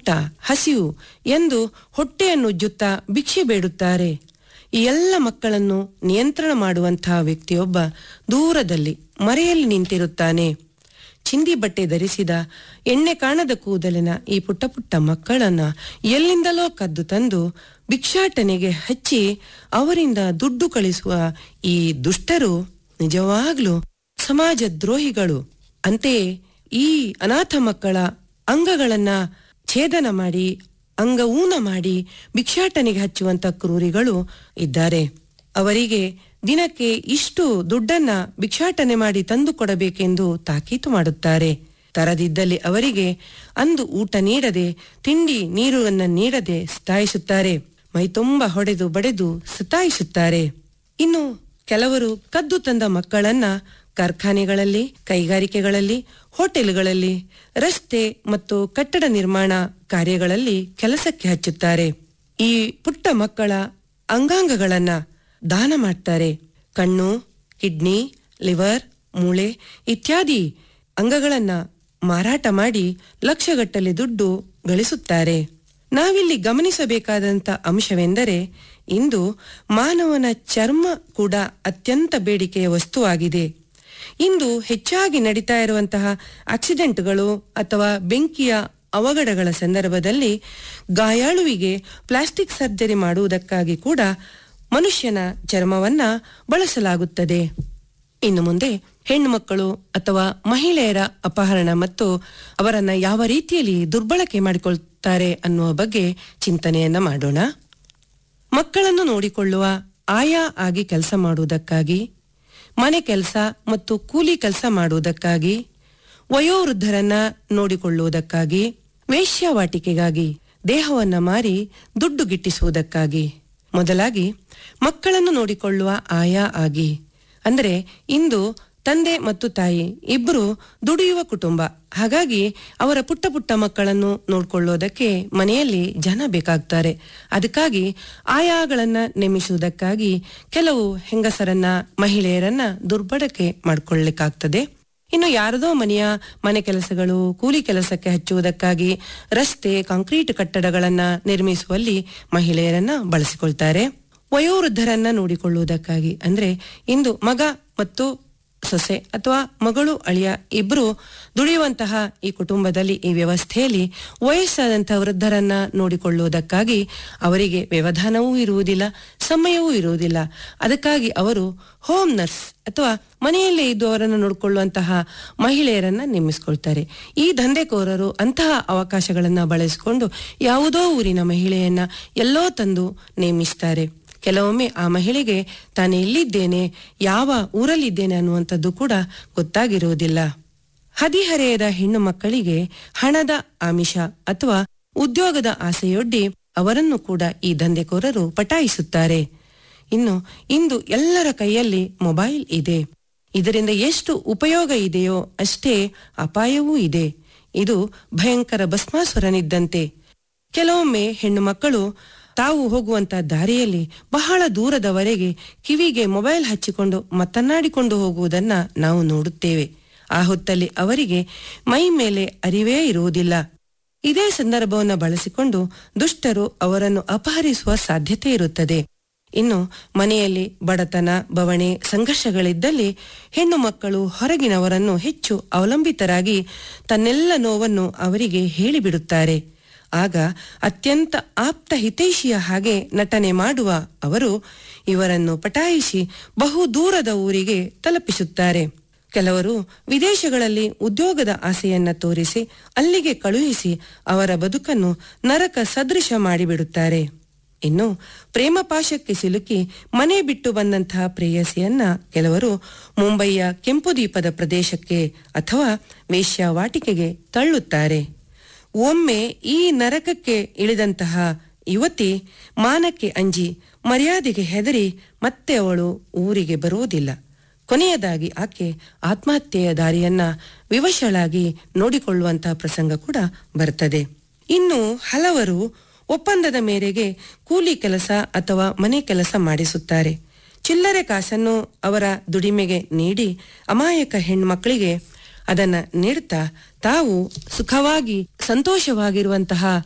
ಕಷ್ಟ ಹಸಿವು ಎಂದು ಹೊಟ್ಟೆಯನ್ನು ಉಜ್ಜುತ್ತಾ ಭಿಕ್ಷೆ ಬೇಡುತ್ತಾರೆ ಈ ಎಲ್ಲ ಮಕ್ಕಳನ್ನು ನಿಯಂತ್ರಣ ಮಾಡುವಂತಹ ವ್ಯಕ್ತಿಯೊಬ್ಬ ದೂರದಲ್ಲಿ ಮರೆಯಲ್ಲಿ ನಿಂತಿರುತ್ತಾನೆ ಚಿಂದಿ ಬಟ್ಟೆ ಧರಿಸಿದ ಎಣ್ಣೆ ಕಾಣದ ಕೂದಲಿನ ಈ ಪುಟ್ಟ ಪುಟ್ಟ ಮಕ್ಕಳನ್ನ ಎಲ್ಲಿಂದಲೋ ಕದ್ದು ತಂದು ಭಿಕ್ಷಾಟನೆಗೆ ಹಚ್ಚಿ ಅವರಿಂದ ದುಡ್ಡು ಕಳಿಸುವ ಈ ದುಷ್ಟರು ನಿಜವಾಗ್ಲೂ ಸಮಾಜ ದ್ರೋಹಿಗಳು ಅಂತೆಯೇ ಈ ಅನಾಥ ಮಕ್ಕಳ ಅಂಗಗಳನ್ನ ಛೇದನ ಮಾಡಿ ಅಂಗಊನ ಮಾಡಿ ಭಿಕ್ಷಾಟನೆಗೆ ಹಚ್ಚುವಂತ ಕ್ರೂರಿಗಳು ಇದ್ದಾರೆ ಅವರಿಗೆ ದಿನಕ್ಕೆ ಇಷ್ಟು ದುಡ್ಡನ್ನ ಭಿಕ್ಷಾಟನೆ ಮಾಡಿ ತಂದು ಕೊಡಬೇಕೆಂದು ತಾಕೀತು ಮಾಡುತ್ತಾರೆ ತರದಿದ್ದಲ್ಲಿ ಅವರಿಗೆ ಅಂದು ಊಟ ನೀಡದೆ ತಿಂಡಿ ನೀರನ್ನ ನೀಡದೆ ಸತಾಯಿಸುತ್ತಾರೆ ಮೈತುಂಬ ಹೊಡೆದು ಬಡೆದು ಸತಾಯಿಸುತ್ತಾರೆ ಇನ್ನು ಕೆಲವರು ಕದ್ದು ತಂದ ಮಕ್ಕಳನ್ನ ಕಾರ್ಖಾನೆಗಳಲ್ಲಿ ಕೈಗಾರಿಕೆಗಳಲ್ಲಿ ಹೋಟೆಲ್ಗಳಲ್ಲಿ ರಸ್ತೆ ಮತ್ತು ಕಟ್ಟಡ ನಿರ್ಮಾಣ ಕಾರ್ಯಗಳಲ್ಲಿ ಕೆಲಸಕ್ಕೆ ಹಚ್ಚುತ್ತಾರೆ ಈ ಪುಟ್ಟ ಮಕ್ಕಳ ಅಂಗಾಂಗಗಳನ್ನ ದಾನ ಮಾಡ್ತಾರೆ ಕಣ್ಣು ಕಿಡ್ನಿ ಲಿವರ್ ಮೂಳೆ ಇತ್ಯಾದಿ ಅಂಗಗಳನ್ನ ಮಾರಾಟ ಮಾಡಿ ಲಕ್ಷಗಟ್ಟಲೆ ದುಡ್ಡು ಗಳಿಸುತ್ತಾರೆ ನಾವಿಲ್ಲಿ ಗಮನಿಸಬೇಕಾದಂತ ಅಂಶವೆಂದರೆ ಇಂದು ಮಾನವನ ಚರ್ಮ ಕೂಡ ಅತ್ಯಂತ ಬೇಡಿಕೆಯ ವಸ್ತುವಾಗಿದೆ ಇಂದು ಹೆಚ್ಚಾಗಿ ನಡೀತಾ ಇರುವಂತಹ ಆಕ್ಸಿಡೆಂಟ್ಗಳು ಅಥವಾ ಬೆಂಕಿಯ ಅವಘಡಗಳ ಸಂದರ್ಭದಲ್ಲಿ ಗಾಯಾಳುವಿಗೆ ಪ್ಲಾಸ್ಟಿಕ್ ಸರ್ಜರಿ ಮಾಡುವುದಕ್ಕಾಗಿ ಕೂಡ ಮನುಷ್ಯನ ಚರ್ಮವನ್ನ ಬಳಸಲಾಗುತ್ತದೆ ಇನ್ನು ಮುಂದೆ ಹೆಣ್ಣು ಮಕ್ಕಳು ಅಥವಾ ಮಹಿಳೆಯರ ಅಪಹರಣ ಮತ್ತು ಅವರನ್ನ ಯಾವ ರೀತಿಯಲ್ಲಿ ದುರ್ಬಳಕೆ ಮಾಡಿಕೊಳ್ತಾರೆ ಅನ್ನುವ ಬಗ್ಗೆ ಚಿಂತನೆಯನ್ನ ಮಾಡೋಣ ಮಕ್ಕಳನ್ನು ನೋಡಿಕೊಳ್ಳುವ ಆಯಾ ಆಗಿ ಕೆಲಸ ಮಾಡುವುದಕ್ಕಾಗಿ ಮನೆ ಕೆಲಸ ಮತ್ತು ಕೂಲಿ ಕೆಲಸ ಮಾಡುವುದಕ್ಕಾಗಿ ವಯೋವೃದ್ಧರನ್ನ ನೋಡಿಕೊಳ್ಳುವುದಕ್ಕಾಗಿ ವೇಶ್ಯಾವಾಟಿಕೆಗಾಗಿ ದೇಹವನ್ನ ಮಾರಿ ದುಡ್ಡು ಗಿಟ್ಟಿಸುವುದಕ್ಕಾಗಿ ಮೊದಲಾಗಿ ಮಕ್ಕಳನ್ನು ನೋಡಿಕೊಳ್ಳುವ ಆಯಾ ಆಗಿ ಅಂದರೆ ಇಂದು ತಂದೆ ಮತ್ತು ತಾಯಿ ಇಬ್ಬರು ದುಡಿಯುವ ಕುಟುಂಬ ಹಾಗಾಗಿ ಅವರ ಪುಟ್ಟ ಪುಟ್ಟ ಮಕ್ಕಳನ್ನು ನೋಡ್ಕೊಳ್ಳೋದಕ್ಕೆ ಮನೆಯಲ್ಲಿ ಜನ ಬೇಕಾಗ್ತಾರೆ ಅದಕ್ಕಾಗಿ ಆಯಾಗಳನ್ನ ನೇಮಿಸುವುದಕ್ಕಾಗಿ ಕೆಲವು ಹೆಂಗಸರನ್ನ ಮಹಿಳೆಯರನ್ನ ದುರ್ಬಳಕೆ ಮಾಡ್ಕೊಳ್ಳಿಕ್ಕಾಗ್ತದೆ ಇನ್ನು ಯಾರದೋ ಮನೆಯ ಮನೆ ಕೆಲಸಗಳು ಕೂಲಿ ಕೆಲಸಕ್ಕೆ ಹಚ್ಚುವುದಕ್ಕಾಗಿ ರಸ್ತೆ ಕಾಂಕ್ರೀಟ್ ಕಟ್ಟಡಗಳನ್ನ ನಿರ್ಮಿಸುವಲ್ಲಿ ಮಹಿಳೆಯರನ್ನ ಬಳಸಿಕೊಳ್ತಾರೆ ವಯೋವೃದ್ಧರನ್ನ ನೋಡಿಕೊಳ್ಳುವುದಕ್ಕಾಗಿ ಅಂದ್ರೆ ಇಂದು ಮಗ ಮತ್ತು ಸೊಸೆ ಅಥವಾ ಮಗಳು ಅಳಿಯ ಇಬ್ರು ದುಡಿಯುವಂತಹ ಈ ಕುಟುಂಬದಲ್ಲಿ ಈ ವ್ಯವಸ್ಥೆಯಲ್ಲಿ ವಯಸ್ಸಾದಂತಹ ವೃದ್ಧರನ್ನ ನೋಡಿಕೊಳ್ಳುವುದಕ್ಕಾಗಿ ಅವರಿಗೆ ವ್ಯವಧಾನವೂ ಇರುವುದಿಲ್ಲ ಸಮಯವೂ ಇರುವುದಿಲ್ಲ ಅದಕ್ಕಾಗಿ ಅವರು ಹೋಮ್ ನರ್ಸ್ ಅಥವಾ ಮನೆಯಲ್ಲೇ ಇದ್ದು ಅವರನ್ನು ನೋಡಿಕೊಳ್ಳುವಂತಹ ಮಹಿಳೆಯರನ್ನ ನೇಮಿಸಿಕೊಳ್ತಾರೆ ಈ ದಂಧೆಕೋರರು ಅಂತಹ ಅವಕಾಶಗಳನ್ನ ಬಳಸಿಕೊಂಡು ಯಾವುದೋ ಊರಿನ ಮಹಿಳೆಯನ್ನ ಎಲ್ಲೋ ತಂದು ನೇಮಿಸ್ತಾರೆ ಕೆಲವೊಮ್ಮೆ ಆ ಮಹಿಳೆಗೆ ತಾನು ಎಲ್ಲಿದ್ದೇನೆ ಯಾವ ಊರಲ್ಲಿದ್ದೇನೆ ಅನ್ನುವಂಥದ್ದು ಕೂಡ ಗೊತ್ತಾಗಿರುವುದಿಲ್ಲ ಹದಿಹರೆಯದ ಹೆಣ್ಣು ಮಕ್ಕಳಿಗೆ ಹಣದ ಆಮಿಷ ಅಥವಾ ಉದ್ಯೋಗದ ಆಸೆಯೊಡ್ಡಿ ಅವರನ್ನು ಕೂಡ ಈ ದಂಧೆಕೋರರು ಪಟಾಯಿಸುತ್ತಾರೆ ಇನ್ನು ಇಂದು ಎಲ್ಲರ ಕೈಯಲ್ಲಿ ಮೊಬೈಲ್ ಇದೆ ಇದರಿಂದ ಎಷ್ಟು ಉಪಯೋಗ ಇದೆಯೋ ಅಷ್ಟೇ ಅಪಾಯವೂ ಇದೆ ಇದು ಭಯಂಕರ ಭಸ್ಮಾಸುರನಿದ್ದಂತೆ ಕೆಲವೊಮ್ಮೆ ಹೆಣ್ಣು ಮಕ್ಕಳು ತಾವು ಹೋಗುವಂತ ದಾರಿಯಲ್ಲಿ ಬಹಳ ದೂರದವರೆಗೆ ಕಿವಿಗೆ ಮೊಬೈಲ್ ಹಚ್ಚಿಕೊಂಡು ಮತನಾಡಿಕೊಂಡು ಹೋಗುವುದನ್ನ ನಾವು ನೋಡುತ್ತೇವೆ ಆ ಹೊತ್ತಲ್ಲಿ ಅವರಿಗೆ ಮೈ ಮೇಲೆ ಅರಿವೇ ಇರುವುದಿಲ್ಲ ಇದೇ ಸಂದರ್ಭವನ್ನು ಬಳಸಿಕೊಂಡು ದುಷ್ಟರು ಅವರನ್ನು ಅಪಹರಿಸುವ ಸಾಧ್ಯತೆ ಇರುತ್ತದೆ ಇನ್ನು ಮನೆಯಲ್ಲಿ ಬಡತನ ಬವಣೆ ಸಂಘರ್ಷಗಳಿದ್ದಲ್ಲಿ ಹೆಣ್ಣು ಮಕ್ಕಳು ಹೊರಗಿನವರನ್ನು ಹೆಚ್ಚು ಅವಲಂಬಿತರಾಗಿ ತನ್ನೆಲ್ಲ ನೋವನ್ನು ಅವರಿಗೆ ಹೇಳಿಬಿಡುತ್ತಾರೆ ಆಗ ಅತ್ಯಂತ ಆಪ್ತ ಹಿತೈಷಿಯ ಹಾಗೆ ನಟನೆ ಮಾಡುವ ಅವರು ಇವರನ್ನು ಪಟಾಯಿಸಿ ಬಹು ದೂರದ ಊರಿಗೆ ತಲುಪಿಸುತ್ತಾರೆ ಕೆಲವರು ವಿದೇಶಗಳಲ್ಲಿ ಉದ್ಯೋಗದ ಆಸೆಯನ್ನ ತೋರಿಸಿ ಅಲ್ಲಿಗೆ ಕಳುಹಿಸಿ ಅವರ ಬದುಕನ್ನು ನರಕ ಸದೃಶ ಮಾಡಿಬಿಡುತ್ತಾರೆ ಇನ್ನು ಪ್ರೇಮ ಪಾಶಕ್ಕೆ ಸಿಲುಕಿ ಮನೆ ಬಿಟ್ಟು ಬಂದಂತಹ ಪ್ರೇಯಸಿಯನ್ನ ಕೆಲವರು ಮುಂಬಯಿಯ ಕೆಂಪುದೀಪದ ಪ್ರದೇಶಕ್ಕೆ ಅಥವಾ ವೇಶ್ಯಾವಾಟಿಕೆಗೆ ತಳ್ಳುತ್ತಾರೆ ಒಮ್ಮೆ ಈ ನರಕಕ್ಕೆ ಇಳಿದಂತಹ ಯುವತಿ ಮಾನಕ್ಕೆ ಅಂಜಿ ಮರ್ಯಾದೆಗೆ ಹೆದರಿ ಮತ್ತೆ ಅವಳು ಊರಿಗೆ ಬರುವುದಿಲ್ಲ ಕೊನೆಯದಾಗಿ ಆಕೆ ಆತ್ಮಹತ್ಯೆಯ ದಾರಿಯನ್ನ ವಿವಶಳಾಗಿ ನೋಡಿಕೊಳ್ಳುವಂತಹ ಪ್ರಸಂಗ ಕೂಡ ಬರ್ತದೆ ಇನ್ನು ಹಲವರು ಒಪ್ಪಂದದ ಮೇರೆಗೆ ಕೂಲಿ ಕೆಲಸ ಅಥವಾ ಮನೆ ಕೆಲಸ ಮಾಡಿಸುತ್ತಾರೆ ಚಿಲ್ಲರೆ ಕಾಸನ್ನು ಅವರ ದುಡಿಮೆಗೆ ನೀಡಿ ಅಮಾಯಕ ಹೆಣ್ಮಕ್ಕಳಿಗೆ ಅದನ್ನ ನೀಡುತ್ತಾ ತಾವು ಸುಖವಾಗಿ ಸಂತೋಷವಾಗಿರುವಂತಹ